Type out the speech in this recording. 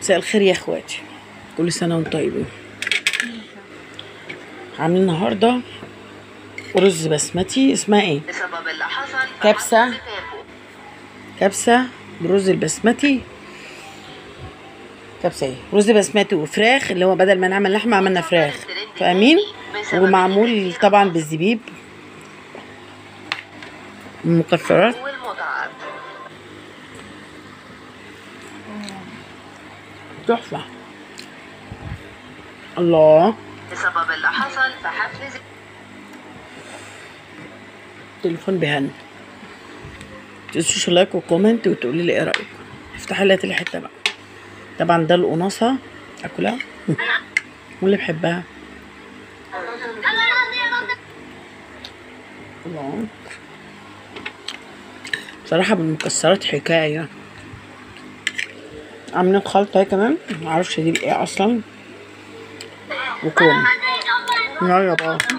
مساء الخير يا اخواتي كل سنه وانتم طيبين عاملين النهارده رز بسمتي اسمها ايه بسبب اللي حصل كبسة. فحسب كتابه. كبسه برز البسمتي كبسه ايه رز بسمتي وفراخ اللي هو بدل ما نعمل لحمه عملنا فراخ فاهمين ومعمول طبعا بالزبيب المكسرات والمتعب تحفه الله بسبب اللي حصل في حفل زي التليفون بيهن تنسوش لايك وكومنت وتقولي لي ايه رايكم افتحي لي الحته بقى طبعا ده القناصه اكلها واللي بحبها الله بصراحة بالمكسرات حكاية عاملين خلطة اهي كمان معرفش دي ايه اصلا وكوم يلا بقى